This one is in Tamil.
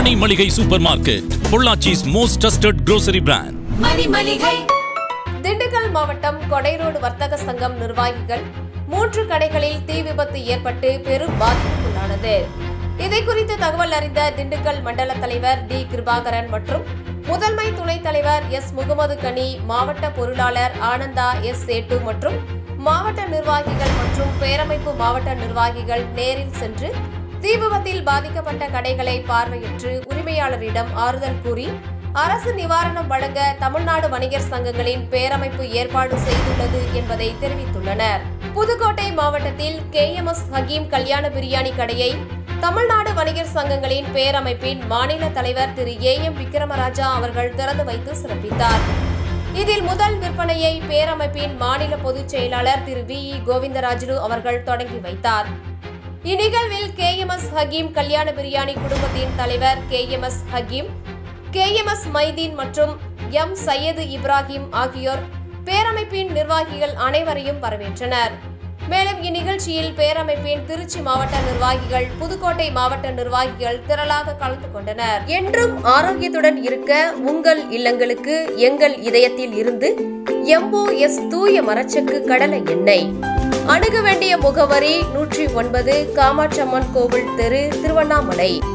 மணி Maligai supermarket Pollachi's most trusted grocery brand Mani Maligai Dindigul மாவட்டம் கொடைரோடு வர்த்தக சங்கம் நிர்வாகிகள் மூன்று கடைகளில் தீ விபத்து ஏற்பட்டு பெரும் பாதிப்புக்குள்ளானது இதை குறித்து தகவல் அறிந்த திண்டுக்கல் மண்டல தலைவர் டி கிருபாகரன் மற்றும் முதன்மை துணைத் தலைவர் எஸ் முகமது கனி மாவட்ட பொருளாளர் ஆனந்தா எஸ் சேட்டு மற்றும் மாவட்ட நிர்வாகிகள் மற்றும் பேரமைப்பு மாவட்ட நிர்வாகிகள் நேரில் சென்று தீ விபத்தில் பாதிக்கப்பட்ட கடைகளை பார்வையிட்டு உரிமையாளரிடம் ஆறுதல் கூறி அரசு நிவாரணம் வழங்க தமிழ்நாடு வணிகர் சங்கங்களின் பேரமைப்பு ஏற்பாடு செய்துள்ளது என்பதை தெரிவித்துள்ளனர் புதுக்கோட்டை மாவட்டத்தில் கே எம் எஸ் ஹக்கீம் கல்யாண பிரியாணி கடையை தமிழ்நாடு வணிகர் சங்கங்களின் பேரமைப்பின் மாநில தலைவர் திரு ஏ எம் விக்ரமராஜா அவர்கள் திறந்து வைத்து சிறப்பித்தார் இதில் முதல் விற்பனையை பேரமைப்பின் மாநில பொதுச் செயலாளர் திரு வி இ கோவிந்தராஜுலு அவர்கள் தொடங்கி வைத்தார் இந்நிகழ்வில் கே எம் எஸ் ஹக்கீம் கல்யாண பிரியாணி குடும்பத்தின் தலைவர் K M S Hakeem K M S Mydeen மற்றும் எம் சையது இப்ராஹிம் ஆகியோர் பேரமைப்பின் நிர்வாகிகள் அனைவரையும் வரவேற்றனர் மேலும் இந்நிகழ்ச்சியில் பேரமைப்பின் திருச்சி மாவட்ட நிர்வாகிகள் புதுக்கோட்டை மாவட்ட நிர்வாகிகள் திரளாக கலந்து கொண்டனர் என்றும் ஆரோக்கியத்துடன் இருக்க உங்கள் இல்லங்களுக்கு எங்கள் இதயத்தில் இருந்து எம்போ எஸ் தூய மரச்சக்கு கடலை எண்ணெய் அணுக வேண்டிய முகவரி நூற்றி ஒன்பது காமாட்சம்மன் கோவில் தெரு திருவண்ணாமலை